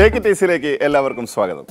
Take it ഈസിയിലേക്ക് എല്ലാവർക്കും സ്വാഗതം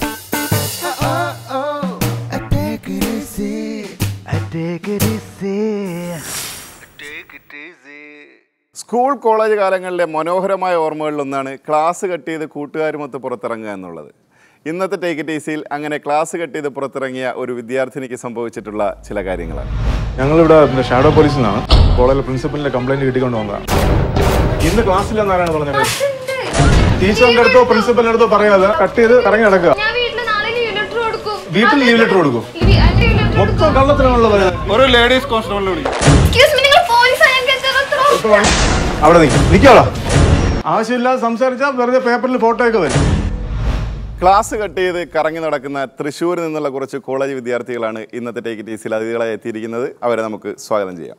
school college കാലങ്ങളിലെ മനോഹരമായ ഓർമ്മകളിലൊന്നാണ് ക്ലാസ് കട്ട് ചെയ്ത് കൂട്ടുകാരുമൊത്ത് പുറത്തിറങ്ങുക എന്നുള്ളത് ഇന്നത്തെ ടേക്ക് ഇറ്റ് ഈസിയിൽ അങ്ങനെ ക്ലാസ് കട്ട് ചെയ്ത് പുറത്തിറങ്ങിയ ഒരു വിദ്യാർത്ഥിനിക്ക് സംഭവിച്ചിട്ടുള്ള ചില കാര്യങ്ങളാണ് ഞങ്ങളിവിടെ പിന്നെ ഷാഡോ പോലീസിൽ നിന്നാണ് കോളേജിലെ പ്രിൻസിപ്പലിന്റെ കംപ്ലൈന്റ് കിട്ടിക്കൊണ്ട് വന്നതാണ് ഇന്ന് ക്ലാസ്സിലെന്നാരാണ് പറഞ്ഞത് ടീച്ചറിന്റെ അടുത്തോ പ്രിൻസിപ്പലിന്റെ അടുത്തോ പറയാതെ കട്ട് ചെയ്ത് ഇറങ്ങി നടക്കുക ഞാൻ വീട്ടില് നാളെ ലീവ് ലെറ്റർ കൊടുക്കും വീട്ടിൽ ലീവ് ലെറ്റർ കൊടുക്കും ലീവ്- ആ leave letter മൊത്തം കള്ളത്തിനാണല്ലോ പറയുന്നത് ഒരു ലേഡീസ് കോൺസ്റ്റബിളിനെ വിളിക്കും Excuse me, നിങ്ങൾ പോലീസാ ഞാൻ കേട്ടത് അത്ര ഇപ്പൊ വണ്ടി- അവിടെ നിൽക്കും നിൽക്കാളോ ആവശ്യമില്ലാതെ സംസാരിച്ചാൽ വെറുതെ പേപ്പറിൽ ഫോട്ടോ ഒക്കെ വരും ക്ലാസ് കട്ട് ചെയ്ത് കറങ്ങി നടക്കുന്ന തൃശ്ശൂരിൽ നിന്നുള്ള കുറച്ച് കോളേജ് വിദ്യാർത്ഥികളാണ് ഇന്നത്തെ ടേക്ക് ഇറ്റ് ഈസിൽ അതിഥികളായി എത്തിയിരിക്കുന്നത് അവരെ നമുക്ക് സ്വാഗതം ചെയ്യാം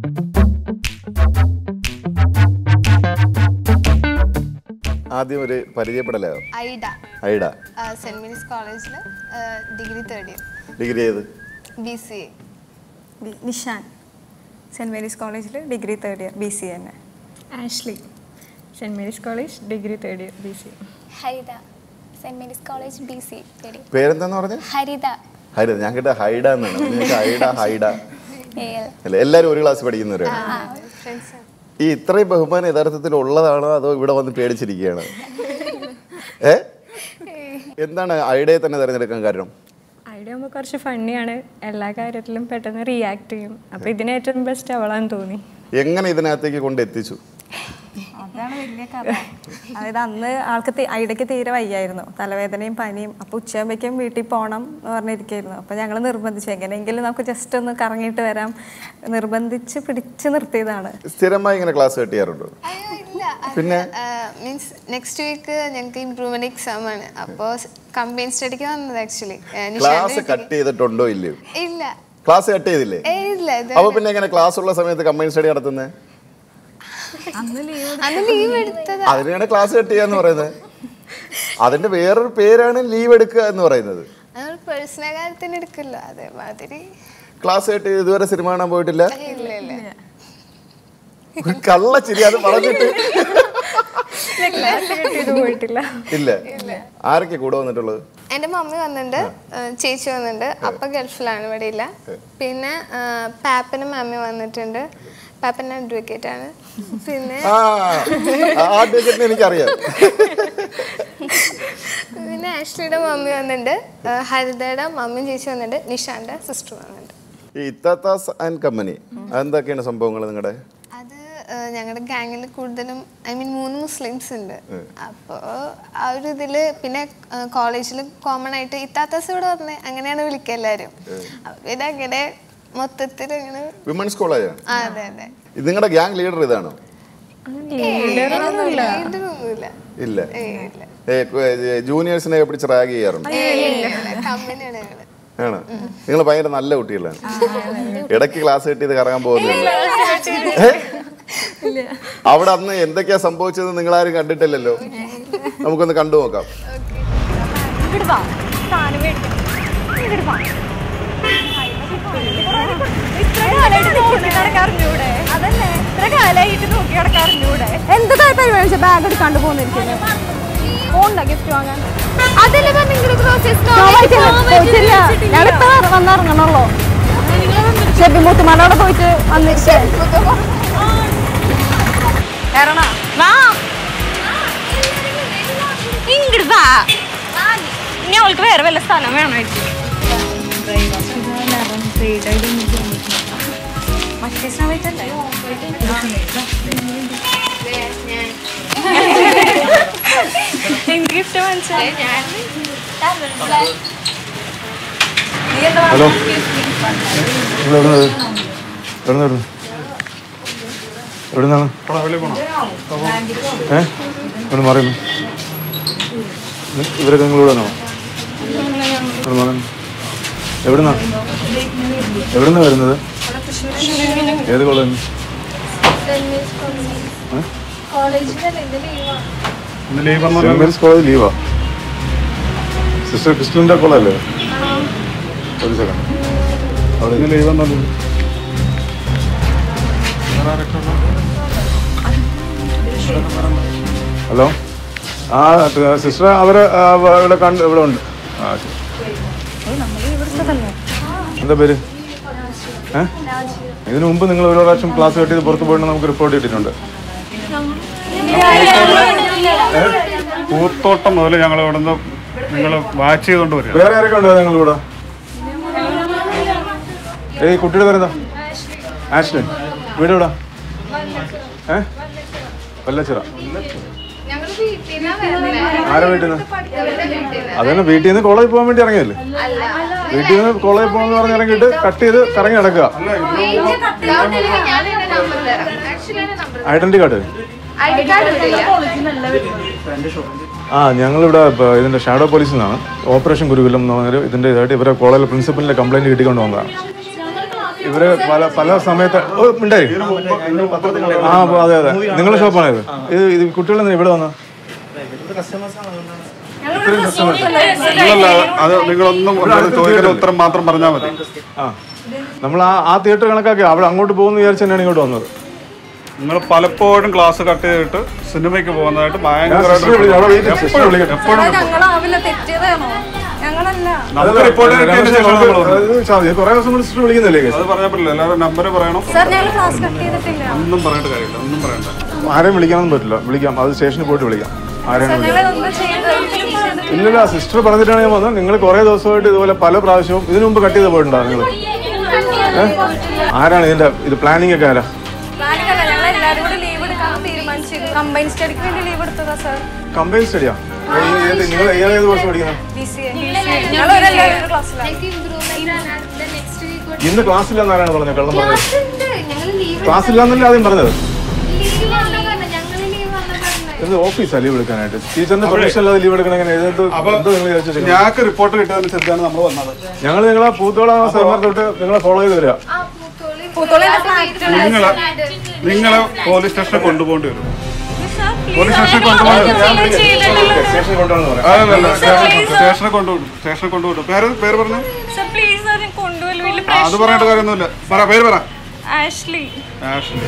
ആദ്യം ഒരു പരിചയപ്പെടലായോ ഐഡ ഐഡ സെന്റ് മേരീസ് കോളേജിൽ ഡിഗ്രി തേർഡ് ഇയർ ഡിഗ്രി ചെയ്ത് B C A B- Nishan Saint Mary's കോളേജിൽ degree third year B C തന്നെ Ashley Saint Mary's college degree third year B C Haritha Saint Mary's college B C തേടി പേരെന്താന്ന് പറഞ്ഞ ഹരിത ഹൈഡ ഞാൻ കേട്ട ഹൈഡ എന്നാണ് നിങ്ങൾക്ക് ഹൈഡ ഹൈഡ എ എൽ അല്ല എല്ലാവരും ഒരു ക്ലാസ് പഠിക്കുന്നവരാണ് ഫ്രണ്ട്സ് ഈ ഇത്രയും ബഹുമാനം യഥാർത്ഥത്തിൽ ഉള്ളതാണോ അതോ ഇവിടെ വന്ന് പേടിച്ചിരിക്കുകയാണ് ഏ എന്താണ് ഐഡയെ തന്നെ തിരഞ്ഞെടുക്കാൻ കാരണം ഐഡിയ ആകുമ്പോൾ കുറച്ച് ഫണ്ണിയാണ് എല്ലാ കാര്യത്തിലും പെട്ടെന്ന് റിയാക്ട് ചെയ്യും അപ്പോൾ ഇതിന് ഏറ്റവും ബെസ്റ്റ് അവളാന്ന് തോന്നി എങ്ങനെ ഇതിനകത്തേക്ക് കൊണ്ട് എത്തിച്ചു അതാണ് വലിയ കഥ അതായത് അന്ന് ആൾക്ക് തി- ഐഡയ്ക്ക് തീരെ വയ്യായിരുന്നു തലവേദനയും പനിയും അപ്പോൾ ഉച്ചയാകുമ്പോഴേക്കും വീട്ടിൽ പോകണം എന്ന് പറഞ്ഞിരിക്കുകയായിരുന്നു അപ്പോൾ ഞങ്ങൾ നിർബന്ധിച്ചു എങ്ങനെയെങ്കിലും നമുക്ക് ജസ്റ്റ് ഒന്ന് കറങ്ങിയിട്ട് വരാം നിർബന്ധിച്ച് പിടിച്ച് നിർത്തിയതാണ് സ്ഥിരമായി ഇങ്ങനെ ക്ലാസ് കട്ട് ചെയ്യാറുണ്ടോ അയ്യോ ഇല്ല പിന്നെ? മീൻസ് നെക്സ്റ്റ് വീക്ക് ഞങ്ങൾക്ക് ഇംപ്രൂവ്മെന്റ് എക്സാം ആണ് അപ്പോൾ കമ്പൈൻ സ്റ്റഡിക്ക് വന്നത് ആക്ച്വലി ക്ലാസ് കട്ട് ചെയ്തിട്ടുണ്ടോ ഇല്ലയോ ഇല്ല ക്ലാസ് കട്ട് ചെയ്തില്ലേ ഏ ഇല്ല ഇത് അപ്പൊ പിന്നെ എങ്ങനെ ക്ലാസ് ഉള്ള സമയത്ത് കമ്പൈൻ സ്റ്റഡി നടത്തുന്നത് അന്ന് ലീവ് എടുത്തതാ അതിനാണ് ക്ലാസ് കട്ട് ചെയ്യാന്ന് പറയുന്നത് അതിന്റെ വേറൊരു പേരാണ് ലീവ് എടുക്കുക എന്ന് പറയുന്നത് നമ്മൾ പേഴ്സണൽ കാര്യത്തിന് എടുക്കില്ല അതേമാതിരി ക്ലാസ് കട്ട് ചെയ്ത് ഇതുവരെ സിനിമ കാണാൻ പോയിട്ടില്ല ഇല്ല ഇല്ല ഒരു കള്ള ചിരി അത് പറഞ്ഞിട്ട് ഇത് പോയിട്ടില്ല ഇല്ല ആരൊക്കെ കൂടെ വന്നിട്ടുള്ളത് എൻ്റെ മമ്മി വന്നിട്ടുണ്ട് ഏഹ് ചേച്ചി വന്നിട്ടുണ്ട് അപ്പ ഗൾഫിലാണ് ഇവിടെ ഇല്ല പിന്നെ ഏഹ് പാപ്പനും മമ്മി വന്നിട്ടുണ്ട് പാപ്പൻ അഡ്വക്കേറ്റ് ആണ് പിന്നെ ആ ആ ടിക്കറ്റിന് എനിക്കറിയാം പിന്നെ ആഷ്ലിയുടെ മമ്മി വന്നിട്ടുണ്ട് ഏഹ് ഹരിതയുടെ മമ്മിയും ചേച്ചി വന്നിട്ടുണ്ട് നിഷാന്റെ സിസ്റ്റർ വന്നിട്ടുണ്ട് ഈ ഇത്താത്താസ് ആൻഡ് കമ്പനി അതെന്തൊക്കെയാണ് സംഭവങ്ങൾ നിങ്ങളുടെ അത് ഞങ്ങളുടെ ഗാങ്ങിൽ കൂടുതലും ഐ മീൻ മൂന്ന് മുസ്ലിംസ് ഉണ്ട് അപ്പോൾ ആ ഒരു ഇതിൽ പിന്നെ കോളേജിൽ കോമൺ ആയിട്ട് ഇത്താത്താസ് ഇവിടെ വന്നേ അങ്ങനെയാണ് വിളിക്കുക എല്ലാവരും അപ്പൊ പിന്നെ അങ്ങനെ മൊത്തത്തിൽ അങ്ങനെ വിമൻസ് കോളേജാണ് ആ അതെ അതെ നിങ്ങളുടെ ഗ്യാങ് ലീഡർ ഇതാണോ ലീഡറൊന്നുമില്ല ഇല്ല ഏയ് ഇല്ല ജൂനിയേഴ്സിനെ പിടിച്ച് റാഗ് ചെയ്യാറുണ്ട് കമ്പനിയാണ് ഞങ്ങള് ആണ് നിങ്ങൾ ഭയങ്കര നല്ല കുട്ടികളാണ് ഇടയ്ക്ക് ക്ലാസ് കിട്ടിയത് കറങ്ങാൻ പോകുന്നില്ല അവിടെ അന്ന് എന്തൊക്കെയാ സംഭവിച്ചത് നിങ്ങൾ ആരും കണ്ടിട്ടില്ലല്ലോ നമുക്കൊന്ന് കണ്ടു നോക്കാം ഇങ്ങോട്ട് വാ സാധനം മേടിക്കാം ഇങ്ങോട്ട് വാ ഇത്ര കാലമായിട്ട് നോക്കി നടക്കാൻ അറിഞ്ഞൂടെ അതല്ലേ ഇത്ര കാലമായിട്ട് നോക്കി നടക്കാൻ അറിഞ്ഞൂടെ എന്ത് പരിപാടി ബാഗ് എടുക്കാണ്ട് പോകുന്നിരിക്കുന്നു പോണ്ട ഗിഫ്റ്റ് വാങ്ങാൻ അതല്ലേ പറഞ്ഞെങ്കിലും ഞാനിപ്പോ വന്നിറങ്ങണല്ലോ ഷെബി മുത്തുമാനോടെ പോയിട്ട് വന്നിട്ട് ഇറങ്ങാ വാ ഇങ്ങോട്ട് വാ ഇനി അവൾക്ക് വേറെ വല്ല സ്ഥലം വേണമായിരിക്കും മറ്റേ സമയത്തല്ലേ എനിക്ക് ഗിഫ്റ്റ് മനസ്സിലായി ഹലോ നിങ്ങൾ എവിടെ എവിടെ എവിടെ എവിടെ നിന്നാണ് ഏ ഇവിടെ മാറിയുന്നു ഇവരൊക്കെ നിങ്ങൾ ഇവിടെ നിന്നോ ഇവിടെ മാറി എവിടുന്നാ എവിടുന്നാ വരുന്നത് ഏത് കോളേജ് സെന്റ് മേരീസ് കോളേജ് ലീവാ സിസ്റ്റർ ക്രിസ്ത്യൻ്റെ കോളേജല്ലേ ഒരു സെക്കൻഡ് അവിടെ ഇന്ന് ലീവ് എന്നാ ഹലോ ആ സിസ്റ്റർ അവര് ആ, ഇവിടെ കണ്ട് ഇവിടെ ഉണ്ട് ആ ശരി. എന്താ പേര് ഏ ഇതിനു മുമ്പ് നിങ്ങൾ ഒരു പ്രാവശ്യം ക്ലാസ് കട്ട് ചെയ്ത് പുറത്ത് പോയിട്ട് നമുക്ക് റിപ്പോർട്ട് ചെയ്തിട്ടുണ്ട് പൂത്തോട്ടം മുതൽ ഞങ്ങൾ ഇവിടെ നിന്ന് നിങ്ങൾ വാച്ച് ചെയ്തുകൊണ്ട് വരിക വേറെ ആരൊക്കെ ഉണ്ടോ നിങ്ങൾ ഇവിടെ ഏയ് കുട്ടിയുടെ പേരെന്താ ആഷ്ലൻ വീട് എവിടാ ഏ വല്ലച്ചിറ ആരാ വീട്ടിൽ നിന്ന് അതന്നെ വീട്ടിൽ നിന്ന് കോളേജിൽ പോകാൻ വേണ്ടി ഇറങ്ങിയല്ലേ വീട്ടിൽ നിന്ന് കോളേജിൽ പോകാന്ന് പറഞ്ഞ് ഇറങ്ങിയിട്ട് കട്ട് ചെയ്ത് കറങ്ങി നടക്കുക ഐഡന്റി കാർഡ് ആ ഞങ്ങളിവിടെ ഇപ്പൊ ഇതിന്റെ ഷാഡോ പോലീസിൽ നിന്നാണ് ഓപ്പറേഷൻ ഗുരുകുലം എന്ന് പറഞ്ഞൊരു ഇതിന്റെ ഇതായിട്ട് ഇവരെ കോളേജിലെ പ്രിൻസിപ്പലിന്റെ കംപ്ലൈന്റ് കിട്ടിക്കൊണ്ട് വന്നതാണ് ഇവര് പല പല സമയത്ത് ഓ, മിണ്ടായി ആ അപ്പൊ അതെ അതെ നിങ്ങളുടെ ഷോപ്പാണ് ഇത് ഇത് ഇത് കുട്ടികൾ ഇവിടെ വന്ന നിങ്ങളല്ല അത് നിങ്ങളൊന്നും ഒന്നും ചോദിക്കുന്ന ഉത്തരം മാത്രം പറഞ്ഞാൽ മതി ആ നമ്മൾ ആ ആ തിയേറ്റർ കണക്കാക്കി അവിടെ അങ്ങോട്ട് പോകുന്ന വിചാരിച്ച് തന്നെയാണ് ഇങ്ങോട്ട് വന്നത് നിങ്ങൾ പലപ്പോഴും ക്ലാസ് കട്ട് ചെയ്തിട്ട് സിനിമയ്ക്ക് പോകുന്നതായിട്ട് ഞാൻ sister വിളി- അവിടെ wait ചെയ്യ്, sister വിളിക്കട്ടെ. ഞങ്ങളാവില്ല തെറ്റിയതാണോ ഞങ്ങളല്ല നമുക്ക് റിപ്പോർട്ട് കിട്ടിയതിന് ശേഷം നമ്മൾ പറഞ്ഞു. അത് സാ- ഇത് കുറേ ദിവസം കൊണ്ട് സിസ്റ്റർ വിളിക്കുന്നില്ലേ കേസ് അത് പറയാൻ പറ്റില്ല എല്ലാവരും നമ്പർ പറയണം സാർ ഞങ്ങൾ ക്ലാസ് കട്ട് ചെയ്തിട്ടില്ല ഒന്നും പറയേണ്ട കാര്യമില്ല ഒന്നും പറയണ്ട ആരെയും വിളിക്കാനൊന്നും പറ്റില്ല വിളിക്കാം അത് സ്റ്റേഷനിൽ പോയിട്ട് വിളിക്കാം ആരെയാണ് വിളിക്കാം ഞങ്ങളൊന്നും ചെയ്തത് ഇല്ലില്ല സിസ്റ്റർ പറഞ്ഞിട്ടാണ് ഞാൻ വന്നത് നിങ്ങൾ കുറെ ദിവസമായിട്ട് ഇതുപോലെ പല പ്രാവശ്യവും ഇതിനു മുമ്പ് കട്ട് ചെയ്ത് പോയിട്ടുണ്ടോ നിങ്ങൾ ആരാണ് ഇതിന്റെ ഇത് പ്ലാനിങ് ഒക്കെ ആരാ പ്ലാനിങ്ങല്ല ഞങ്ങൾ എല്ലാവരും കൂടി ലീവ് എടുക്കാൻ തീരുമാനിച്ചിരുന്നു കമ്പൈൻ സ്റ്റഡിക്ക് വേണ്ടി ലീവ് എടുത്തതാ സാർ കമ്പൈൻ സ്റ്റഡിയാ നിങ്ങൾ ഏത് ഏത് വർഷം പഠിക്കുന്നത് ബി സി എ ഞങ്ങൾ ഒരെല്ലാവരും ഒരു ക്ലാസ്സിലാണ് ഇന്ന് ക്ലാസ് ഇല്ലെന്ന് ആരാണ് പറഞ്ഞത് കള്ളം പറഞ്ഞത് ഞങ്ങൾ ലീവ് ക്ലാസ് ഇല്ലാന്നല്ലേ ആദ്യം പറഞ്ഞത് ലീവ് ഞങ്ങൾ ലീവ് പറഞ്ഞത് ഇത് ഓഫീസാ ലീവ് എടുക്കാനായിട്ട് ടീച്ചറിന്റെ പെർമിഷൻ അല്ലാതെ ലീവ് എടുക്കണം എങ്ങനെ ഇത് എന്തോ എന്തോ നിങ്ങൾ വിചാരിച്ചു ഞങ്ങൾക്ക് റിപ്പോർട്ട് കിട്ടിയതനുസരിച്ചാണ് നമ്മൾ വന്നത് ഞങ്ങൾ നിങ്ങളെ പൂത്തോളം സമയം തൊട്ട് നിങ്ങളെ ഫോളോ ചെയ്ത് വരിക പൂത്തോളിന്റെ ഫ്ലാറ്റ് നിങ്ങൾ നിങ്ങളെ പോലീസ് സ്റ്റേഷനിൽ കൊണ്ടുപോകേണ്ടി വരും പോലീസ് സ്റ്റേഷനിൽ കൊണ്ടുപോകേണ്ടി വരും സ്റ്റേഷനിൽ കൊണ്ടുവന്ന് പറയാം അതല്ല സ്റ്റേഷനിൽ കൊണ്ടുവിടും സ്റ്റേഷനിൽ കൊണ്ടുവിടും പേര് പേര് പറഞ്ഞു സർ പ്ലീസ് സർ കൊണ്ടുപോലും വലിയ ആ, അത് പറയേണ്ട കാര്യമൊന്നുമില്ല പറ പേര് പറ ആഷ്ലി ആഷ്ലി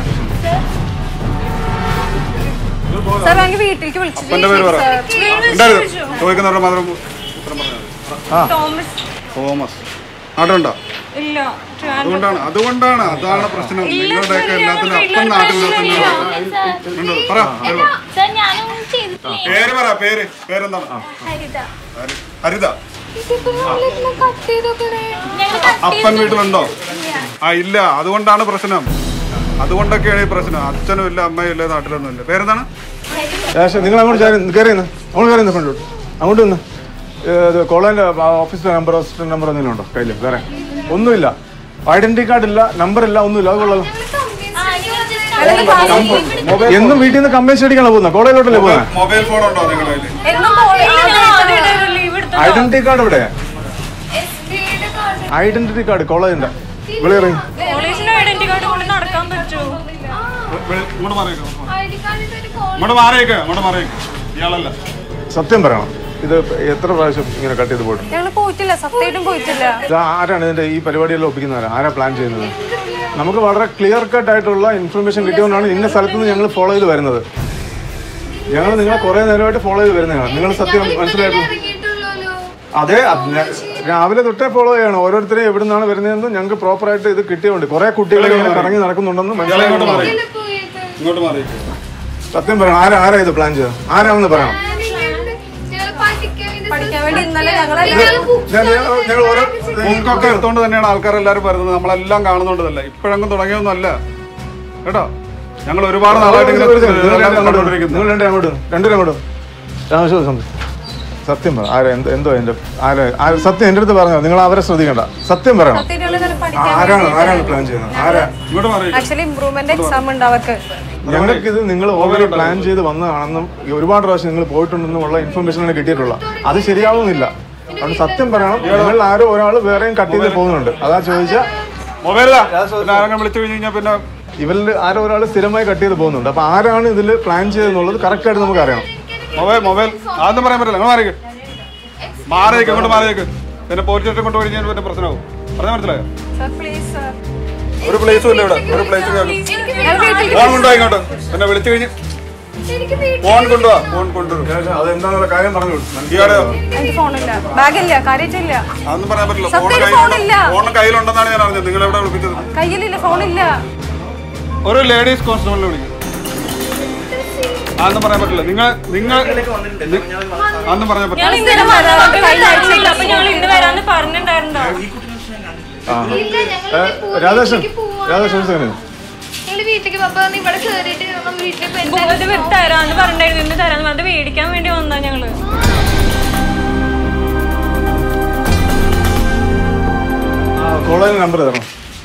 സാർ ഞങ്ങൾ വീട്ടിലേക്ക് വിളിച്ചു അപ്പന്റെ പേര് പറ ഉണ്ടായിരുന്നു ചോദിക്കുന്നവരുടെ മാത്രം ഉത്തരം പറഞ്ഞാൽ മതി തോമസ് തോമസ് നാട്ടിലുണ്ടോ ഇല്ല അതുകൊണ്ടാണ് അതുകൊണ്ടാണ് അതാണ് പ്രശ്നം നിങ്ങളുടെയൊക്കെ എല്ലാത്തിനും അപ്പം നാട്ടിലുള്ള ഉണ്ടോ? പറ പേര് പറ. സാർ ഞാനൊന്നും ചെയ്തിട്ടില്ല പേര് പറ പേര് പേരെന്താണ് ഹരിത ഹരി- ഹരിത കട്ട് ചെയ്തോക്കണേ ഞങ്ങൾ അപ്പൻ വീട്ടിലുണ്ടോ ആ ഇല്ല അതുകൊണ്ടാണ് പ്രശ്നം അതുകൊണ്ടൊക്കെയാണ് ഈ പ്രശ്നം അച്ഛനും ഇല്ല അമ്മയും ഇല്ല നാട്ടിലൊന്നും ഇല്ല പേരെന്താണ് ശേഷം നിങ്ങൾ അങ്ങോട്ട് കയറി കയറി നിന്ന് അങ്ങോട്ട് കയറി നിന്ന് ഫ്രണ്ടിലോട്ട് അങ്ങോട്ട് നിന്ന് ഇത് കോളേജിന്റെ ഓഫീസിലെ നമ്പർ അസിസ്റ്റന്റ് നമ്പർ എന്തെങ്കിലും ഉണ്ടോ കയ്യിൽ വേറെ ഒന്നുമില്ല ഐഡന്റിറ്റി കാർഡ് ഇല്ല നമ്പർ ഇല്ല ഒന്നുമില്ല അത് കൊള്ളാലോ എന്നും വീട്ടിൽ നിന്ന് കമ്പനി അടിക്കാണോ പോകുന്നത് കോളേജിലോട്ടല്ലേ പോകുന്നത് മൊബൈൽ ഫോൺ ഉണ്ടോ നിങ്ങളുടെ കയ്യിൽ എന്നും ലീവ് എടുത്തു ഐഡന്റിറ്റി കാർഡ് എവിടെ ഐഡന്റിറ്റി കാർഡ് കോളേജിന്റെ ഇവിടെ ഇറങ്ങി കോളേജിന്റെ ഐഡന്റി കാർഡ് കൊണ്ട് നടക്കാൻ പറ്റുമോ ഇങ്ങോട്ട് മാറിയേക്കാം ഇങ്ങോട്ട് മാറിയേക്കാം ഇങ്ങോട്ട് മാറിയേക്കാം ഇയാളല്ല സത്യം പറയണം ഇത് എത്ര പ്രാവശ്യം ഇങ്ങനെ കട്ട് ചെയ്ത് പോയിട്ടുണ്ട് ഞങ്ങൾ പോയിട്ടില്ല സത്യമായിട്ടും പോയിട്ടില്ല ഇത് ആരാണ് ഇതിന്റെ ഈ പരിപാടിയെല്ലാം ഒപ്പിക്കുന്നവരാ ആരാ പ്ലാൻ ചെയ്യുന്നത് നമുക്ക് വളരെ ക്ലിയർ കട്ട് ആയിട്ടുള്ള ഇൻഫർമേഷൻ കിട്ടിയോണ്ടാണ് ഇന്ന സ്ഥലത്ത് നിന്ന് ഞങ്ങൾ ഫോളോ ചെയ്ത് വരുന്നത് ഞങ്ങൾ നിങ്ങളെ കുറെ നേരമായിട്ട് ഫോളോ ചെയ്ത് വരുന്നതാണ് നിങ്ങൾ സത്യം മനസ്സിലായിട്ടുള്ളൂ അതെ അത് ഞാൻ രാവിലെ തൊട്ടേ ഫോളോ ചെയ്യണം ഓരോരുത്തരെയും എവിടെ നിന്നാണ് വരുന്നതെന്ന് ഞങ്ങൾക്ക് പ്രോപ്പർ ആയിട്ട് ഇത് കിട്ടിയുണ്ട് കുറെ കുട്ടികൾ ഇങ്ങനെ കറങ്ങി നടക്കുന്നുണ്ടെന്ന് ഇയാളെ ഇങ്ങോട്ട് മാറി മനസ്സിലായി ഇങ്ങോട്ട് മാറിയേക്കാം സത്യം പറയണം ആരാ ആരാ ഇത് പ്ലാൻ ചെയ്തത് ആരാണെന്ന് പറയണം പഠിക്കാൻ വേണ്ടി ഇന്നലെ ഞങ്ങൾ ഞാൻ- ഞാൻ- ഞങ്ങൾ ഓരോ ബുക്കൊക്കെ എടുത്തോണ്ട് തന്നെയാണ് ആൾക്കാരെല്ലാരും വരുന്നത് നമ്മളെല്ലാം കാണുന്നുണ്ടതല്ല ഇപ്പോഴെങ്കിലും തുടങ്ങിയൊന്നും അല്ല കേട്ടോ ഞങ്ങൾ ഒരുപാട് നാളായിട്ട് ഇങ്ങനെ നിങ്ങൾ രണ്ടും അങ്ങോട്ട് വരൂ. കണ്ടുകൊണ്ടിരിക്കുന്നു. നിങ്ങൾ രണ്ടും അങ്ങോട്ട് വരൂ. രണ്ടുപേരും അങ്ങോട്ട് വരൂ. രാമേശ്വരം സംഭവം സത്യം പറ ആരാ എന്തോ എന്തോ എന്റെ ആരാ ആരാ- സത്യം എന്റെ അടുത്ത് പറഞ്ഞോ നിങ്ങൾ അവരെ ശ്രദ്ധിക്കണ്ട സത്യം പറയണം പഠിക്കാൻ ആരാണ് ആരാണ് പ്ലാൻ ചെയ്യുന്നത് ആരാ ഇങ്ങോട്ട് മാറി ആക്ച്വലി ഇമ്പ്രൂവ്മെന്റ് എക്സാം ഉണ്ട് അവർക്ക് ഞങ്ങൾക്ക് ഇത് നിങ്ങൾ ഓൾറെഡി പ്ലാൻ ചെയ്ത് വന്നതാണെന്നും ഈ ഒരുപാട് പ്രാവശ്യം നിങ്ങൾ പോയിട്ടുണ്ടെന്നും ഉള്ള ഇൻഫർമേഷനാണ് കിട്ടിയിട്ടുള്ളത് അത് ശരിയാവുന്നില്ല അതുകൊണ്ട് സത്യം പറയണം നിങ്ങൾ ആരോ ഒരാൾ വേറെയും കട്ട് ചെയ്ത് പോകുന്നുണ്ട് അതാ ചോദിച്ചാൽ മൊബൈലാ പിന്നെ ആരെങ്കിലും വിളിച്ചു കഴിഞ്ഞ് കഴിഞ്ഞാൽ പിന്നെ ഇവരിൽ ആരോ ഒരാൾ സ്ഥിരമായി കട്ട് ചെയ്ത് പോകുന്നുണ്ട് അപ്പൊ ആരാണ് ഇതിൽ പ്ലാൻ ചെയ്തെന്നുള്ളത് കറക്റ്റ് ആയിട്ട് നമുക്ക് അറിയണം മൊബൈൽ മൊബൈൽ ആദ്യം പറയാൻ പറ്റില്ല നിങ്ങൾ മാറിയേക്ക് മാറിയേക്ക് ഇങ്ങോട്ട് മാറിയേക്ക് പിന്നെ പോലീസ് സ്റ്റേഷൻ കൊണ്ട് കഴിഞ്ഞാൽ പിന്നെ പ്രശ്നമാവും പറഞ്ഞാൽ മനസ്സിലായോ സർ പ്ലീസ് സർ ഒരു പ്ലേസും ഇല്ല ഇവിടെ ഒരു പ്ലേസും ഞങ്ങൾ വീട്ടിൽ ഫോൺ കൊണ്ടോ ഇങ്ങോട്ട് പിന്നെ വിളിച്ചു കഴിഞ്ഞ് എനിക്ക് വീട്ടിൽ ഫോൺ കൊണ്ടുവാ ഫോൺ കൊണ്ടുവരും അതെന്താണെന്നുള്ള കാര്യം പറഞ്ഞു ഇയാള് എനിക്ക് ഫോണില്ല ബാഗില്ല കാര്യമായിട്ടില്ല അതൊന്നും പറയാൻ പറ്റില്ല ഫോൺ സത്യം കയ്യിലുണ്ട് ഫോണില്ല. ഫോൺ കയ്യിലുണ്ടെന്നാണ് ഞാൻ അറിഞ്ഞത് നിങ്ങൾ എവിടെ വിളിപ്പിച്ചത് കയ്യിലില്ല ഫോണില്ല ഒരു ലേഡീസ് കോൺസ്റ്റബിളിനെ വിളിക്കും അതൊന്നും പറയാൻ പറ്റില്ല നിങ്ങൾ നിങ്ങൾ നി- അതൊന്നും പറയാൻ പറ്റില്ല ഞങ്ങൾ ഇന്നലെ വരാൻ കഴിഞ്ഞ ആഴ്ചയില്ല അപ്പൊ ഞങ്ങൾ ഇന്ന് വരാന്ന് പറഞ്ഞിട്ടുണ്ടായിരുന്നോ ഇല്ല ഞങ്ങൾ രാധാകൃഷ്ണൻ രാധാകൃഷ്ണൻ ഒരു second. ഞങ്ങൾ വീട്ടിലേക്ക് പപ്പ വന്ന് ഇവിടെ കേറിയിട്ട് നമ്മൾ വീട്ടിൽ ഇപ്പൊ ഇത് വിട്ട് തരാന്ന് പറഞ്ഞിട്ടുണ്ടായിരുന്നു ഇന്ന് തരാന്ന് പറഞ്ഞിട്ട് മേടിക്കാൻ വേണ്ടി വന്നാ ഞങ്ങള് ആ കോളേജ് നമ്പർ തരണം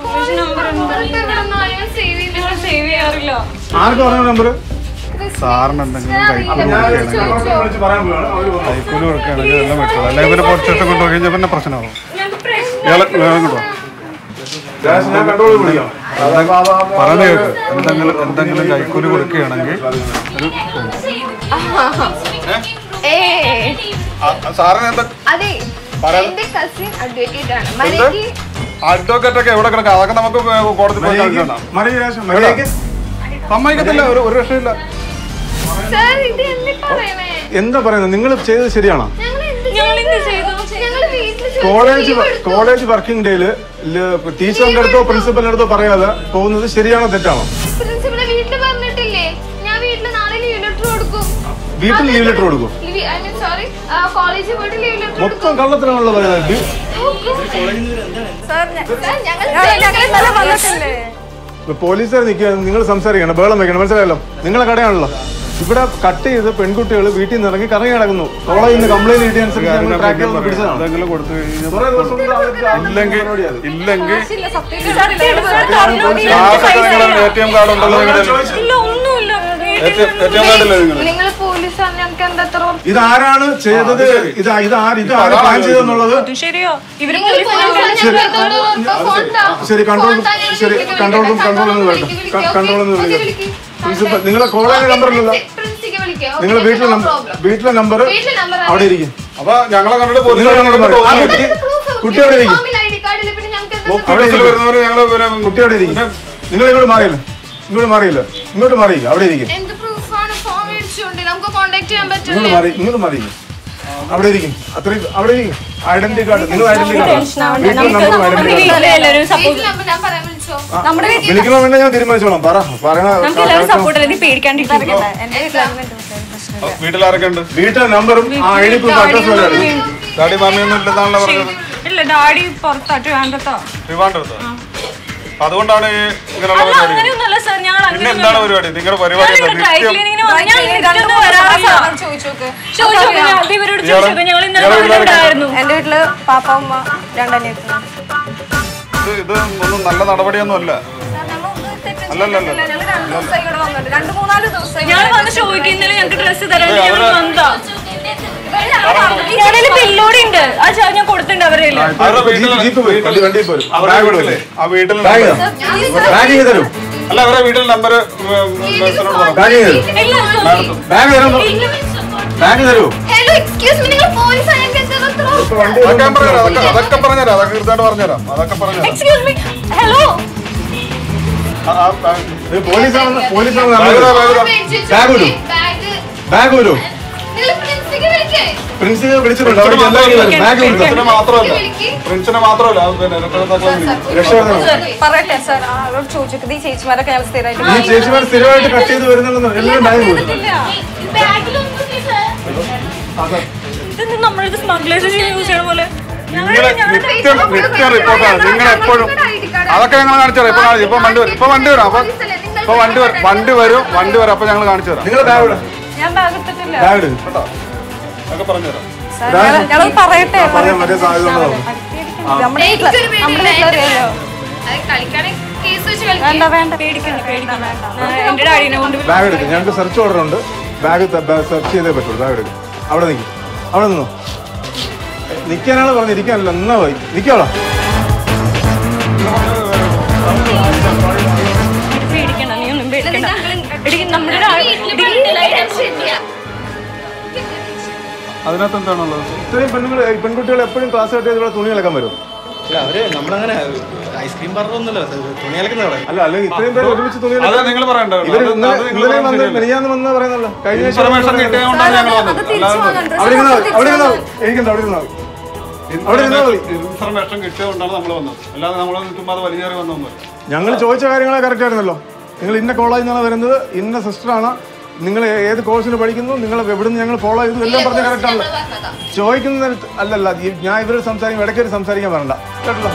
സേവ് ചെയ്ത് ഞങ്ങൾ സേവ് ചെയ്യാറില്ല ആർക്ക് പറഞ്ഞ നമ്പർ സാറിന് എന്തെങ്കിലും അപ്പൊ ഞാൻ വിളിച്ച് പറയാൻ പോവാണ് അവര് പറഞ്ഞു. കൈക്കൂലി കൊടുക്കുകയാണെങ്കിൽ എല്ലാം പറ്റുള്ളൂ അല്ലെങ്കിൽ പിന്നെ പോലീസ് സ്റ്റേഷൻ കൊണ്ടുപോയി കഴിഞ്ഞാൽ പിന്നെ പ്രശ്നമാകും ഞങ്ങൾക്ക് പ്രശ്നം ഇയാളെ വേഗം കൊണ്ടുവാ രാജേഷ്, ഞാൻ കണ്ടോളൂ വിളിക്കാം പറഞ്ഞു കേട്ടു എന്തെങ്കിലും എന്തെങ്കിലും കൈക്കൂലി കൊടുക്കുകയാണെങ്കിൽ ഒരു ഏ സാറിന് എന്താ അതെ എന്റെ കസിൻ അഡ്വക്കേറ്റ് ആണ് മരയ്ക്ക് അഡ്വക്കേറ്റ് ഒക്കെ എവിടെ കിടക്കാം അതൊക്കെ നമുക്ക് കോടതി പോയി കാണിക്കണം മറിയ രാജേഷ്, മര്യാദയ്ക്ക് സമ്മതിക്കത്തില്ല ഒരു ഒരു രക്ഷയില്ല സാർ ഇത് എന്തി പറയണേ എന്താ പറയുന്നത് നിങ്ങൾ ചെയ്തത് ശരിയാണോ ഞങ്ങൾ എന്ത് ഞങ്ങൾ എന്ത് ചെയ്തു ഞങ്ങൾ വീട്ടിൽ കോളേജ് കോളേജ് വർക്കിംഗ് ഡേയില് ടീച്ചറിന്റെ അടുത്തോ പ്രിൻസിപ്പലിന്റെ അടുത്തോ പറയാതെ പോകുന്നത് ശരിയാണോ തെറ്റാണോ പ്രിൻസിപ്പളെ വീട്ടിൽ പറഞ്ഞിട്ടില്ലേ ഞാൻ വീട്ടിൽ നാളെ ലീവ് ലെറ്റർ കൊടുക്കും വീട്ടിൽ ലീവ് ലെറ്റർ കൊടുക്കും ഐ മീൻ സോറി കോളേജിൽ പോയിട്ട് ലീവ് ലെറ്റർ മൊത്തം കള്ളത്തിനാണല്ലോ പറയുന്നത് ബി- സാർ ഞങ്ങൾ ഞങ്ങൾ ഇന്നലെ വന്നിട്ടില്ലേ ഇപ്പൊ പോലീസുകാർ നിൽക്കുക നിങ്ങൾ സംസാരിക്കണം ബഹളം വെക്കണം മനസ്സിലായല്ലോ നിങ്ങളെ കടയാണല്ലോ ഇവിടെ കട്ട് ചെയ്ത് പെൺകുട്ടികൾ വീട്ടിൽ നിന്ന് ഇറങ്ങി കറങ്ങി നടക്കുന്നു കോളേജിൽ നിന്ന് കംപ്ലൈന്റ് കിട്ടിയ അനുസരിച്ച് ഞങ്ങൾ ട്രാക്ക് ചെയ്ത് പിടിച്ചതാണ് എന്തെങ്കിലും കൊടുത്തു കഴിഞ്ഞാൽ കുറേ ദിവസം കൊണ്ട് അവർക്ക് ആ ഇല്ലെങ്കിൽ പരിപാടിയാ അത്. ഇല്ലെങ്കിൽ ഇല്ല, സത്യം സാർ തുറന്നു ക്ലാസ്സൊക്കെ നിങ്ങളുടെ എ ടി എം കാർഡ് ഉണ്ടല്ലോ നിങ്ങളുടെ ഇല്ല ഒന്നുമില്ല എ ടി എം കാർഡില്ലേ നിങ്ങൾ നിങ്ങൾ പോലീസാണ് ഞങ്ങൾക്ക് എന്താ എത്ര ഉറപ്പ്? ഇതാരാണ് ചെയ്തത് ഇത് ഇത് ആര് ഇത് ആര് പ്ലാൻ ചെയ്തെന്നുള്ളത് ഇത് ശരിയോ ഇവര് നിങ്ങൾ പോലീസാണ് ഞങ്ങൾക്ക് എത്ര ഉറപ്പ്? ഫോൺ താ. ശരി കൺട്രോൾ ഫോൺ താ, ഞാൻ ശരി വീട്ടിലേക്ക് കൺട്രോൾ റൂം വിളിക്കാം. കൺട്രോൾ എന്ന് വിളിക്ക്, വരട്ടെ വിളിക്ക്, കൺട്രോൾ എന്ന് ഓക്കേ, വിളിക്കാം വിളിക്ക്. പ്രിൻസിപ്പൽ നിങ്ങളെ കോളേജ് നമ്പർ ഇല്ലല്ലോ പ്രിൻസിക്ക് വിളിക്കാം. ഓക്കേ, നിങ്ങളെ വീട്ടിലെ no നമ്പർ problem. വീട്ടിലെ നമ്പർ വീട്ടിലെ number ആണ്. അവിടെ ഇരിക്കും അപ്പൊ ഞങ്ങളെ കണ്ടിട്ട് നിങ്ങൾ പോലീസ് അങ്ങോട്ട് പറയൂ. ആ അതെന്താ കുട്ടി proof? കുട്ടി അവിടെ ഇരിക്കും ഫോമിൽ ID card ഇല്ല, പിന്നെ ഞങ്ങൾക്ക് എന്താ അവിടെ ഓഫീസിൽ ഇരിക്കും വരുന്നവര് ഞങ്ങള് പിന്നെ കുട്ടി അവിടെ ഇരിക്കും നിങ്ങൾ ഇങ്ങോട്ട് മാറിയില്ല ഇങ്ങോട്ട് മാറിയില്ല ഇങ്ങോട്ട് മാറിയില്ല അവിടെ ഇരിക്കും എന്ത് പ്രൂഫാണ് ഫോൺ മേടിച്ചുകൊണ്ട് നമുക്ക് കോണ്ടാക്ട് ചെയ്യാൻ ഇങ്ങോട്ട് പറ്റില്ലേ മാറി ഇങ്ങോട്ട് മാറിയില്ല അവിടെ ഇരിക്കും അത്രയും അവിടെ ഇരിക്കും ഐഡന്റിറ്റി കാർഡ് നിങ്ങൾ ഐഡന്റിറ്റി കാർഡ് വീട്ടിലെ നമ്പറും ഐഡന്റിറ്റി കാർഡ് വീട്ടിലെ എല്ലാവരും സപ്പോർട്ട് വീട്ടിൽ നമ്പർ ഞാൻ പറയാൻ വിളിച്ചോ നമ്മുടെ വീട്ടിൽ വിളിക്കണോ വേണ്ട ഞാൻ തീരുമാനിച്ചോളാം പറ പറയണ നമുക്ക് എല്ലാവരും സപ്പോർട്ട് അല്ലെങ്കിൽ പേടിക്കാണ്ടിരിക്കും എന്റെ വീട്ടിൽ പ്രശ്നമില്ല വീട്ടിലാരൊക്കെ ഉണ്ട് വീട്ടിലെ നമ്പറും ആ ഐ ഡി പ്രൂഫ് അഡ്രസ് വരെ അറിയും. ഡാഡി മാമിയൊന്നും ഇല്ലെന്നാണല്ലോ പറഞ്ഞത് ഇല്ല ഡാഡി പുറത്താ ട്രിവാൻഡ്രത്തോ ട്രിവാൻഡ്രത്ത് അതുകൊണ്ടാണ് ഈ ഇങ്ങനെയുള്ള അല്ല പരിപാടി അങ്ങനെയൊന്നല്ല സാർ ഞങ്ങൾ പിന്നെ എന്താണ് പരിപാടി നിങ്ങളുടെ പരിപാടി ഞങ്ങൾ എന്താ? ഡ്രൈ നിത്യം ക്ലീനിങ്ങിന് വന്നു ഞാൻ രണ്ട് ഇതൊന്നും മൂന്ന് വരാറില്ല സാധനം ചോദിച്ചു നോക്ക് ചോദിച്ചു നോക്ക്, ഞാൻ അത് ഇവരോട് ചോദിച്ചു നോക്ക്. ഞങ്ങൾ ഇന്നലെ പറഞ്ഞിട്ടുണ്ടായിരുന്നു എന്റെ വീട്ടില് പാപ്പ ഉമ്മ രണ്ടനിയത്തി ഇത് ഇത് ഒന്നും നല്ല നടപടിയൊന്നും അല്ല അല്ലല്ലല്ല ഞങ്ങൾ രണ്ട് ദിവസമായി ഇവിടെ വന്നിട്ട് രണ്ട് മൂന്നാല് ദിവസമായി ഞങ്ങൾ വന്ന് ചോദിക്കുന്നില്ല ഞങ്ങൾക്ക് ഡ്രസ്സ് തരാൻ ഞങ്ങൾ വന്നതാ ഞങ്ങളുടെ ബില്ലോടെ ഉണ്ട് ആ ചാ ഞാൻ കൊടുത്തിട്ടുണ്ട് അവരുടെ കയ്യില്. അവരുടെ വീട്ടിൽ ജീപ്പ് ജീപ്പ് പോയി വണ്ടി വണ്ടി പോരും അവരുടെ ബാഗ് വീട്ടിലെ ആ വീട്ടിൽ ബാഗ് ബാഗ് ചെയ്ത് തരൂ അല്ല അവരുടെ വീട്ടിൽ നമ്പർ പറഞ്ഞു ബാഗ് ചെയ്ത് തരൂ ഇല്ല, സോ- ബാഗ് തരുന്നു ബാഗ് തരൂ ഹലോ എക്സ്ക്യൂസ് മീ നിങ്ങൾ പോലീസ് ആണ് ഞങ്ങൾക്ക് എന്താ എത്ര ഉറപ്പ്? അതൊക്കെ ഞാൻ പറഞ്ഞുതരാം അതൊക്കെ അതൊക്കെ പറഞ്ഞുതരാം അതൊക്കെ കൃത്യമായിട്ട് പറഞ്ഞുതരാം അതൊക്കെ പറഞ്ഞുതരാം Excuse me. Hello. ആ, ആ, ആ, ഇത് പോലീസാണെന്ന് പോലീസാണെന്ന് ബാഗ് അറിയില്ല. ഇതാ, ബാഗ് ഇതാ. മേടിച്ച് വെച്ചോ. ബാഗ് വിടൂ. ബാഗ് ബാഗ് വരൂ നിങ്ങൾ പ്രിൻസിക്ക് വിളിക്കേ പ്രിൻസിപ്പൽ വിളിച്ചിട്ടുണ്ട് അവർക്ക് എന്തായാലും വരും ബാഗ് കൊടുക്കാം പ്രിൻസിനെ മാത്രമല്ല പ്രിൻസിനെ മാത്രമല്ല അത് പിന്നെ രക്ഷകർത്താക്കളെ വിളിക്കും. രക്ഷകർത്താക്കൾ പറയട്ടെ സാർ അവരോട് ചോദിച്ചിട്ട് ഈ ചേച്ചിമാരൊക്കെ ഞങ്ങൾ സ്ഥിരമായിട്ട് ഈ ചേച്ചിമാർ സ്ഥിരമായിട്ട് കട്ട് ചെയ്ത് വരുന്നുണ്ടെന്ന് എല്ലാവരും ബാഗ് കൊടുക്കും ഇത് നമ്മളിത് സ്മഗ്ലേഴ്സ് യൂസ് ചെയ്യണ പോലെ നിങ്ങളെ നിത്യം നിത്യം റിപ്പോർട്ടാണ് നിങ്ങൾ എപ്പോഴും അതൊക്കെ ഞങ്ങൾ കാണിച്ചു തരാം ഇപ്പൊ കാണിച്ചു ഇപ്പൊ വണ്ടി വരും ഇപ്പൊ വണ്ടി വരും അപ്പൊ ഇപ്പൊ വണ്ടി വരും വണ്ടി വരും വണ്ടി വരും അപ്പൊ ഞങ്ങൾ കാണിച്ചു തരാം നിങ്ങൾ ബാഗ് വിടാം ഞാൻ ബാഗ് എടുത്തിട്ടില്ല ബാഗ് എടുക്കും അതൊക്കെ പറഞ്ഞു തരാം സാർ ഞങ്ങൾ പറയട്ടെ പറയാൻ പറ്റിയ സാധ്യത ഉണ്ടാവും നമ്മുടെ വീട്ടില് എനിക്കൊരു പേടി നമ്മുടെ വീട്ടിലറിയാലോ അത് കളിക്കാണെങ്കിൽ കേസ് വെച്ച് വേണ്ട കളിക്കാം വേണ്ട പേടിക്കണ്ട പേടിക്കണ്ട എന്റെ ഡാഡിനെ കൊണ്ട് ബാഗ് എടുക്കും ഞങ്ങൾക്ക് സെർച്ച് ഓർഡർ ഉണ്ട് ബാഗ് സെർച്ച് ചെയ്തേ പറ്റുള്ളൂ ബാഗ് എടുക്കും അവിടെ നിൽക്കും അവിടെ നിന്നോ നിൽക്കാനാണ് പറഞ്ഞത് ഇരിക്കാനല്ല എന്നാ പോയി നിൽക്കാളോ പേടിക്കണ്ട നീ ഒന്നും പേടിക്കണ്ട എടി നമ്മുടെ അതിനകത്ത് എന്താണുള്ളത് ഇത്രയും പെണ്ണുങ്ങൾ പെൺകുട്ടികൾ എപ്പോഴും ക്ലാസ് കട്ട് ചെയ്ത് ഇവിടെ തുണി ഇളക്കാൻ വരും അല്ല അവര് നമ്മളങ്ങനെ ഐസ്ക്രീം പറഞ്ഞൊന്നുമല്ല തുണി അലക്കുന്ന അവിടെ അല്ല അല്ലെങ്കിൽ ഇത്രയും പേര് ഒരുമിച്ച് തുണി അത് നിങ്ങൾ പറയണ്ട ഇവര് അത് ഇന്നലെ അത് നിങ്ങൾ ഇന്നലെ പറയുന്നത് വന്ന് ശരിയല്ല. മെനിയാന്ന് വന്ന് പറയുന്നല്ലോ കഴിഞ്ഞ ആഴ്ച ഇൻഫർമേഷൻ വന്ന് കിട്ടിയതുകൊണ്ടാണ് ഞങ്ങൾ വന്നത് അല്ലാതെ അവിടെ ഇരുന്നാ മതി, അവിടെ ഇരുന്നാ മതി. എനിക്കുണ്ട് അവിടെ ഇരുന്നാ മതി. അവിടെ ഇരുന്നാ മതി. ഇൻഫർമേഷൻ കിട്ടിയതുകൊണ്ടാണ് നമ്മൾ വന്നത് അല്ലാതെ നമ്മൾ ചുമ്മാ അത് വലിഞ്ഞേറി വന്നൊന്നുമല്ല ഞങ്ങൾ ചോദിച്ച കാര്യങ്ങളെ കറക്റ്റ് ആയിരുന്നല്ലോ നിങ്ങൾ ഇന്ന കോളേജിൽ നിന്നാണ് വരുന്നത് ഇന്ന സിസ്റ്ററാണ് നിങ്ങൾ ഏത് കോഴ്സിന് പഠിക്കുന്നു നിങ്ങൾ എവിടുന്ന് ഞങ്ങൾ ഫോളോ ചെയ്തു എല്ലാം പറഞ്ഞ കറക്റ്റ് ആണല്ലോ ചോദിക്കുന്ന അല്ലല്ല ഈ- ഞാൻ ഇവരോട് സംസാരിക്കും ഇടയ്ക്ക് സംസാരിക്കാൻ വരണ്ട കേട്ടല്ലോ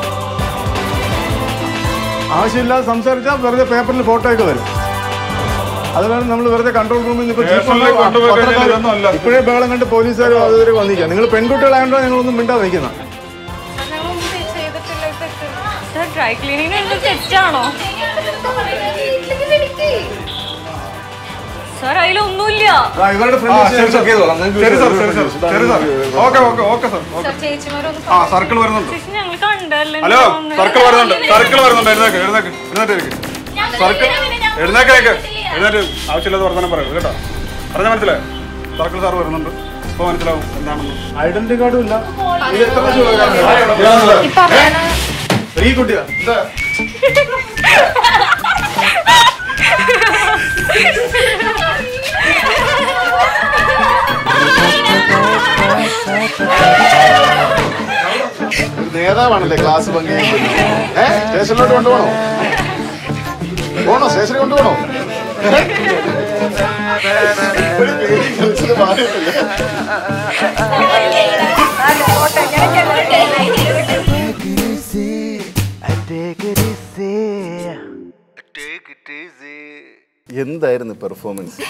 ആവശ്യമില്ലാതെ സംസാരിച്ചാൽ വെറുതെ പേപ്പറിൽ ഫോട്ടോ ഒക്കെ വരും അതുകൊണ്ട് നമ്മൾ വെറുതെ കൺട്രോൾ റൂമിൽ നിന്ന് ഇപ്പൊ chief സ്റ്റേഷനിൽ വന്നു, കൊണ്ടുപോയി കഴിഞ്ഞാൽ പത്രക്കാര് ഇതൊന്നും അല്ല. ഇപ്പോഴേ ബഹളം കണ്ട് പോലീസുകാർ അതുവരെ വന്നിരിക്കുക നിങ്ങൾ പെൺകുട്ടികളായതുകൊണ്ടാണ് ഞങ്ങളൊന്നും മിണ്ടാതെ നിൽക്കുന്നത് ഡ്രൈ ക്ലീനിങ് തെറ്റാണോ സാർ അതിലൊന്നുമില്ല ഇവരുടെ ആ, ശരി, സർ. ശരി സാർ ശരി സാർ ശരി sir okay okay okay sir okay ചേച്ചിമാരൊന്ന് ആ സർക്കിൾ വരുന്നുണ്ട് ചേച്ചി ഞങ്ങൾ കണ്ടല്ലേ ഹലോ സർക്കിൾ വരുന്നുണ്ട് സർക്കിൾ വരുന്നുണ്ട് എഴുന്നേക്ക് എഴുന്നേക്ക് എഴുന്നേറ്റ് ഇരിക്ക് സർക്കിൾ എഴുന്നേക്ക് നിൽക്ക് എഴുന്നേറ്റ് ആവശ്യമില്ലാത്ത വർത്തമാനം പറയരുത് കേട്ടോ പറഞ്ഞാൽ മനസ്സിലായോ സർക്കിൾ സാർ വരുന്നുണ്ട് ഇപ്പോൾ മനസ്സിലാവും എന്താണെന്ന് ഐഡന്റിറ്റി കാർഡും ഇല്ല ഇത് എത്ര പ്രാവശ്യം ഈ കുട്ടിയാ ഒരു നേതാവാണല്ലേ ക്ലാസ് പങ്കുവയ്ക്കുന്നത് ഏ സ്റ്റേഷനിലോട്ട് കൊണ്ടുപോകണോ പോണോ സ്റ്റേഷനിൽ കൊണ്ടുപോകണോ ഒരു പേടി കളിച്ചത് മാറിയിട്ടില്ല എന്തായിരുന്നു പെർഫോമൻസ്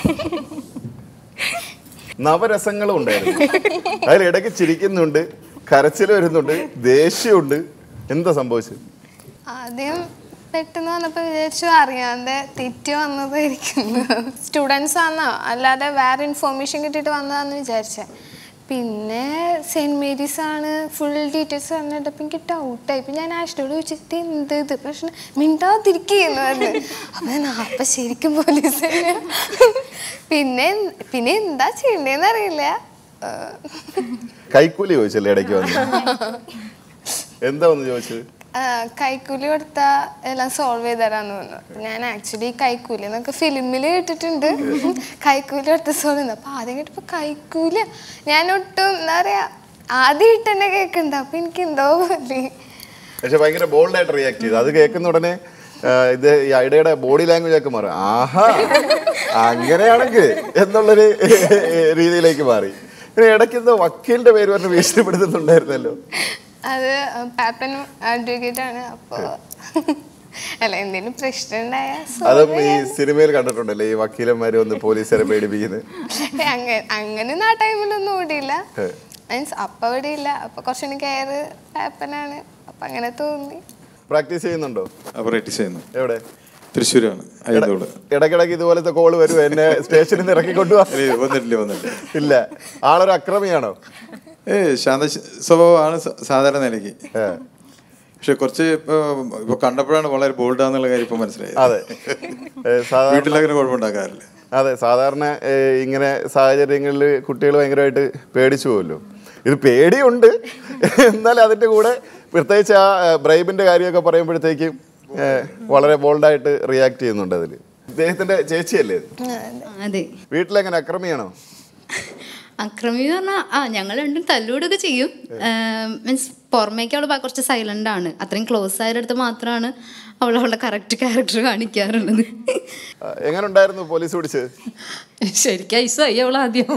നവരസങ്ങളും ഉണ്ടായിരുന്നു അതിലിടയ്ക്ക് ചിരിക്കുന്നുണ്ട് കരച്ചിൽ വരുന്നുണ്ട് ദേഷ്യമുണ്ട് എന്താ സംഭവിച്ചത് ആദ്യം പെട്ടെന്ന് വന്നപ്പോൾ വിചാരിച്ചു അറിയാതെ തെറ്റി വന്നതായിരിക്കും സ്റ്റുഡൻസ് ആണെന്നോ അല്ലാതെ വേറെ ഇൻഫോർമേഷൻ കിട്ടിയിട്ട് വന്നതാന്ന് വിചാരിച്ചേ പിന്നെ സെൻറ് മേരീസ് ആണ് ഫുൾ ഡീറ്റെയിൽസ് പറഞ്ഞിട്ടപ്പോൾ എനിക്ക് ഡൗട്ടായി ഇപ്പം ഞാൻ ആഷിനോട് ചോദിച്ചിട്ട് എന്ത് ഇത് പ്രശ്നം മിണ്ടാതിരിക്കുന്നു പറഞ്ഞു അപ്പം ഞാൻ അപ്പം ശരിക്കും പോലീസ് തന്നെ പിന്നെ പിന്നെ എന്താ ചെയ്യണ്ടേന്ന് അറിയില്ല ഏഹ് കൈക്കൂലി ചോദിച്ചല്ലേ ഇടയ്ക്ക് വന്ന് എന്താ വന്ന് ചോദിച്ചത് ആ, കൈക്കൂലി കൊടുത്താ എല്ലാം സോൾവ് ചെയ്ത് തരാന്ന് പറഞ്ഞു അപ്പൊ ഞാൻ ആക്ച്വലി കൈക്കൂലി എന്നൊക്കെ ഫിലിമിൽ കേട്ടിട്ടുണ്ട് കൈക്കൂലി കൊടുത്ത സോൾവ് ചെയ്യുന്നു അപ്പൊ ആദ്യം കേട്ടപ്പോ കൈക്കൂലി ഞാൻ ഒട്ടും എന്താ പറയാ ആദ്യമായിട്ട് തന്നെ കേൾക്കണ്ട അപ്പൊ എനിക്ക് എന്തോ പോലെ പക്ഷെ ഭയങ്കര ബോൾഡായിട്ട് റിയാക്ട് ചെയ്തു അത് കേൾക്കുന്ന ഉടനെ ആ, ഇത് ഈ ഐഡയുടെ ബോഡി ലാംഗ്വേജ് ഒക്കെ മാറും ആഹാ അങ്ങനെയാണെങ്കിൽ എന്നുള്ളൊരു രീതിയിലേക്ക് മാറി പിന്നെ ഇടയ്ക്ക് എന്തോ വക്കീലിന്റെ പേര് പറഞ്ഞ് ഭീഷണിപ്പെടുത്തുന്നുണ്ടായിരുന്നല്ലോ അത് പാപ്പനും അഡ്വക്കേറ്റ് ആണ് അപ്പൊ അല്ല എന്തെങ്കിലും പ്രശ്നം ഉണ്ടായാ അതും ഈ സിനിമയിൽ കണ്ടിട്ടുണ്ടല്ലോ ഈ വക്കീലന്മാര് വന്ന് പോലീസുകാരെ പേടിപ്പിക്കുന്നത് അങ്ങനെ അങ്ങനെയൊന്നും ആ ടൈമിലൊന്നും ഓടിയില്ല മീൻസ് അപ്പൊ അവിടെ ഇല്ല അപ്പൊ കുറച്ചുകൂടി കെയർ പാപ്പനാണ് അപ്പൊ അങ്ങനെ തോന്നി പ്രാക്ടീസ് ചെയ്യുന്നുണ്ടോ പ്രാക്ടീസ് ചെയ്യുന്നു എവിടെ തൃശ്ശൂരാണ് അയ്യന്തോട് ഇടയ്ക്കിടയ്ക്ക് ഇതുപോലത്തെ കോള് വരുമോ എന്നെ സ്റ്റേഷനിൽ നിന്ന് ഇറക്കി കൊണ്ടുപോവാ ഇല്ല, വന്നിട്ടില്ല വന്നിട്ടില്ല ഇല്ല ആളൊരു അക്രമിയാണോ ഏ ശാന്ത ശ- സ്വഭാവമാണ് സ- സാധാരണ നിലയ്ക്ക് പക്ഷെ കുറച്ച് ഇപ്പൊ ഇപ്പൊ കണ്ടപ്പോഴാണ് വളരെ ബോൾഡാന്നുള്ള കാര്യം ഇപ്പൊ മനസ്സിലായത് അതെ ഏ, സാധാരണ വീട്ടിലങ്ങനെ കുഴപ്പമുണ്ടാക്കാറില്ല അതെ സാധാരണ ഏ, ഇങ്ങനെ സാഹചര്യങ്ങളിൽ കുട്ടികൾ ഭയങ്കരമായിട്ട് പേടിച്ചു പോകുമല്ലോ ഇത് പേടിയുണ്ട് എന്നാൽ അതിൻ്റെ കൂടെ പ്രത്യേകിച്ച് ആ ബ്രൈബിൻ്റെ കാര്യമൊക്കെ പറയുമ്പോഴത്തേക്കും ഏ, വളരെ ബോൾഡായിട്ട് റിയാക്ട് ചെയ്യുന്നുണ്ട് അതിൽ ഇദ്ദേഹത്തിൻ്റെ ചേച്ചിയല്ലേ ഇത്? അതെ വീട്ടിലെങ്ങനെ അക്രമിയാണോ അക്രമി എന്ന് പറഞ്ഞാൽ ആ ഞങ്ങൾ രണ്ടും തല്ലൂടൊക്കെ ചെയ്യും മീൻസ് പുറമേക്ക് അവൾ കുറച്ച് സൈലന്റ് ആണ് അത്രയും ക്ലോസ് ആയടുത്ത് മാത്രമാണ് അവൾ അവളുടെ കറക്റ്റ് ക്യാരക്ടർ കാണിക്കാറുള്ളത് ആ, എങ്ങനെ ഉണ്ടായിരുന്നു പോലീസ് പിടിച്ചത് ശരിക്കും ഐസായി അവൾ ആദ്യം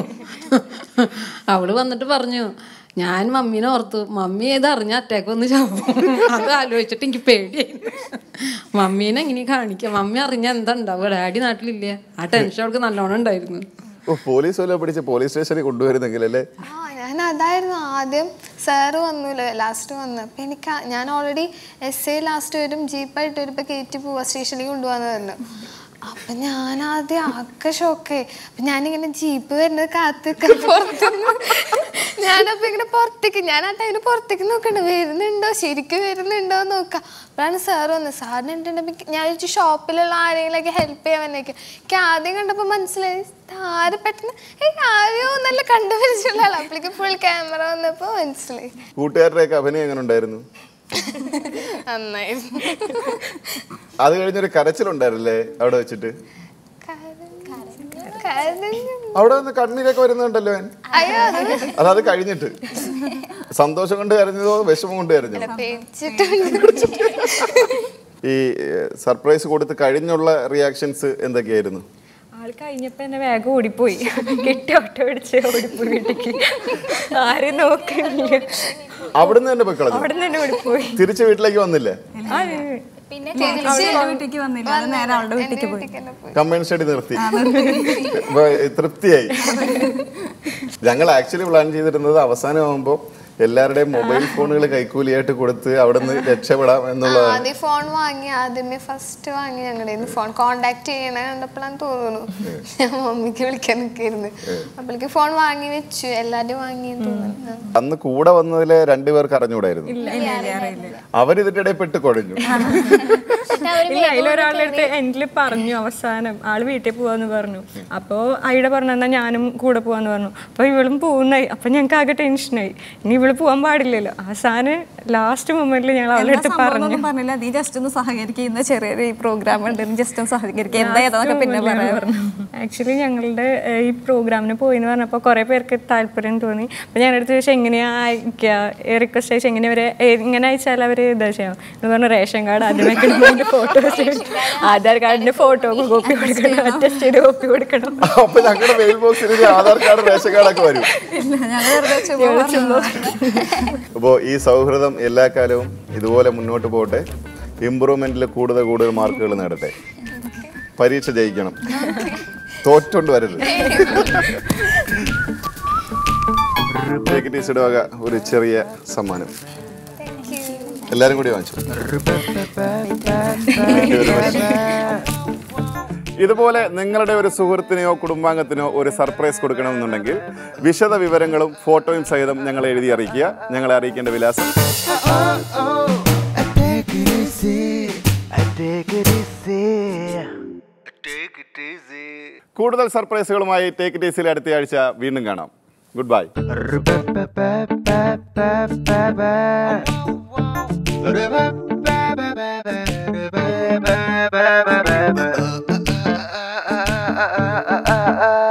അവള് വന്നിട്ട് പറഞ്ഞു ഞാൻ മമ്മീനെ ഓർത്തു മമ്മി ഏത് അറിഞ്ഞ അറ്റാക്ക് വന്ന് ചാവും അത് ആലോചിച്ചിട്ട് എനിക്ക് പേടിയായി മമ്മീനെ എങ്ങനെ കാണിക്കാം മമ്മി അറിഞ്ഞ എന്താ ഉണ്ടാവുക ഡാഡി നാട്ടിലില്ല ആ ടെൻഷൻ അവൾക്ക് നല്ലോണം ഉണ്ടായിരുന്നു ഓ പോലീസ് വല്ല പിടിച്ച് പോലീസ് സ്റ്റേഷനിൽ കൊണ്ടുവരുന്നെങ്കിൽ അല്ലേ ആ ഞാൻ അതായിരുന്നു ആദ്യം സാറ് വന്നൂല്ലോ ലാസ്റ്റ് വന്ന് അപ്പം എനിക്ക് ആ- ഞാൻ ഓൾറെഡി എസ് ഐ ലാസ്റ്റ് വരും ജീപ്പായിട്ട് വരും ഇപ്പം കയറ്റി പോവാ സ്റ്റേഷനിൽ കൊണ്ടുപോകാന്ന് പറഞ്ഞു അപ്പം ഞാൻ ആദ്യം ആകെ ഷോക്കേ അപ്പം ഞാനിങ്ങനെ ജീപ്പ് വരുന്നത് കാത്ത് നിൽക്കാൻ പുറത്ത് ഞാനപ്പോൾ ഇങ്ങനെ പുറത്തേക്ക് ഞാൻ ആ ടൈമിന് പുറത്തേക്ക് നോക്കണ്ട വരുന്നുണ്ടോ ശരിക്കും വരുന്നുണ്ടോ എന്ന് നോക്കാം അപ്പോഴാണ് സാർ വന്നത് സാറിന് എന്തുണ്ടെങ്കിൽ ഞാൻ വിളിച്ചു ഷോപ്പിലുള്ള ആരെങ്കിലൊക്കെ ഹെൽപ്പ് ചെയ്യാൻ വന്നേക്കും എനിക്ക് ആദ്യം കണ്ടപ്പോൾ മനസ്സിലായി ആര് പെട്ടെന്ന് ഏയ് ആരെയോ നല്ല കണ്ടുപരിച്ചുള്ള ആൾ അപ്പോഴേക്ക് ഫുൾ ക്യാമറ വന്നപ്പോൾ മനസ്സിലായി കൂട്ടുകാരുടെയൊക്കെ അഭിനയം എങ്ങനെ ഉണ്ടായിരുന്നു നന്നായിരുന്നു അത് കഴിഞ്ഞൊരു കരച്ചിലുണ്ടായിരുന്നില്ലേ അവിടെ വെച്ചിട്ട് കരഞ്ഞു. അവിടെ നിന്ന് കണ്ണീരൊക്കെ വരുന്നുണ്ടല്ലോ അവൻ. അയ്യോ അത് അത് അത് കഴിഞ്ഞിട്ട് സന്തോഷം കൊണ്ട് കരഞ്ഞതോ വിഷമം കൊണ്ട് കരഞ്ഞോ പേടിച്ചിട്ടുണ്ട് ഈ സർപ്രൈസ് കൊടുത്ത് കഴിഞ്ഞുള്ള റിയാക്ഷൻസ് എന്തൊക്കെയായിരുന്നു ആൾ കഴിഞ്ഞപ്പോ എന്നെ വേഗം ഓടിപ്പോയി കെട്ടി ഓട്ടോ അടിച്ച് ഓടിപ്പോയി വീട്ടിക്ക് ആരും നോക്കില്ല അവിടുന്ന് തന്നെ പോയി കളഞ്ഞു അവിടെ നിന്ന് തന്നെ ഓടിപ്പോയി തിരിച്ച് വീട്ടിലേക്ക് വന്നില്ലേ ആ, പിന്നെ അവളുടെ വീട്ടിലേക്ക് വന്നില്ല അത് നേരെ അവളുടെ വീട്ടിലേക്ക് പോയി കമ്പൈൻ സ്റ്റഡി നിർത്തി അപ്പൊ തൃപ്തിയായി ഞങ്ങൾ ആക്ച്വലി പ്ലാൻ ചെയ്തിരുന്നത് അവസാനമാകുമ്പോൾ എല്ലാവരുടെയും മൊബൈൽ ഫോണുകൾ കൈക്കൂലിയായിട്ട് കൊടുത്ത് അവിടെ നിന്ന് രക്ഷപ്പെടാം എന്നുള്ളതാണ് ആദ്യം ഫോൺ വാങ്ങി ആദ്യമേ ഫസ്റ്റ് വാങ്ങി ഞങ്ങളുടെ ഫോൺ കോണ്ടാക്ട് ചെയ്യണ കണ്ടപ്പോഴാണ് തോന്നുന്നു ഞാൻ മമ്മിക്ക് വിളിക്കാൻ നിൽക്കായിരുന്നു അപ്പോഴേക്ക് ഫോൺ വാങ്ങി വെച്ചു എല്ലാരും വാങ്ങി തോന്നുന്നു അന്ന് കൂടെ വന്നതില് രണ്ടുപേർക്ക് അറിഞ്ഞുകൂടായിരുന്നു ഇല്ല ഇല്ല ഇല്ല അറിയില്ല അവരിതിന്റെ ഇടയിൽ പെട്ട് കുഴഞ്ഞു ഇല്ല അതിലൊരാളുടെ അടുത്ത് എൻഡിൽ പറഞ്ഞു അവസാനം ആള് വീട്ടിൽ പോവാന്ന് പറഞ്ഞു അപ്പോ അയുടെ പറഞ്ഞു എന്നാ ഞാനും കൂടെ പോവാന്ന് പറഞ്ഞു അപ്പൊ ഇവളും പോകുന്നായി അപ്പൊ ഞങ്ങൾക്ക് ആകെ ടെൻഷനായി ഇനി ഇവള് പോവാൻ പാടില്ലല്ലോ അവസാനം ലാസ്റ്റ് മൊമെന്റിൽ ഞങ്ങൾ അവളുടെ അടുത്ത് പറഞ്ഞു ഒന്നും പറഞ്ഞില്ല നീ ജസ്റ്റ് ഒന്ന് സഹകരിക്കുന്ന ചെറിയൊരു പ്രോഗ്രാം ഉണ്ട് ജസ്റ്റ് ഒന്ന് സഹകരിക്കുക എന്താ ഏതാന്നൊക്കെ പിന്നെ പറയാം ആക്ച്വലി ഞങ്ങളുടെ ഏഹ്, ഈ പ്രോഗ്രാമിന് പോയിന്ന് പറഞ്ഞപ്പോൾ കുറേ പേർക്ക് താല്പര്യം തോന്നി അപ്പോൾ ഞാൻ അടുത്ത് ചോദിച്ചാൽ എങ്ങനെയാ അയക്കുക റിക്വസ്റ്റ് അയച്ചാൽ എങ്ങനെ അവരെ ഇങ്ങനെ അയച്ചാൽ അവർ ഇതാ ചെയ്യാം എന്ന് പറഞ്ഞാൽ റേഷൻ കാർഡ് ആദ്യം വെക്കണം ഫോട്ടോസ് ആധാർ കാർഡിന്റെ ഫോട്ടോ കോപ്പി കൊടുക്കണം അറ്റസ്റ്റ് ചെയ്ത് കോപ്പി കൊടുക്കണം അപ്പൊ ഞങ്ങളുടെ മെയിൽ ബോക്സിൽ ആധാർ കാർഡ് റേഷൻ കാർഡൊക്കെ വരും ഞങ്ങൾ വെറുതെ ചുമ്മാ ചുമ്മാ അപ്പോൾ ഈ സൗഹൃദം എല്ലാ കാലവും ഇതുപോലെ മുന്നോട്ട് പോകട്ടെ ഇമ്പ്രൂവ്മെന്റിൽ കൂടുതൽ കൂടുതൽ മാർക്കുകൾ നേടട്ടെ പരീക്ഷ ജയിക്കണം തോറ്റോണ്ട് വരരുത് ടീച്ചറുടെ വക ഒരു ചെറിയ സമ്മാനം എല്ലാരും കൂടി വാങ്ങിച്ചു ഇതുപോലെ നിങ്ങളുടെ ഒരു സുഹൃത്തിനെയോ കുടുംബാംഗത്തിനോ ഒരു സർപ്രൈസ് കൊടുക്കണമെന്നുണ്ടെങ്കിൽ വിശദ വിവരങ്ങളും ഫോട്ടോയും സഹിതം ഞങ്ങളെ എഴുതി അറിയിക്കുക ഞങ്ങളെ അറിയിക്കേണ്ട വിലാസം കൂടുതൽ സർപ്രൈസുകളുമായി ടേക്ക് ഇറ്റ് ഈസിൽ അടുത്ത ആഴ്ച വീണ്ടും കാണാം ഗുഡ് ബൈ Ah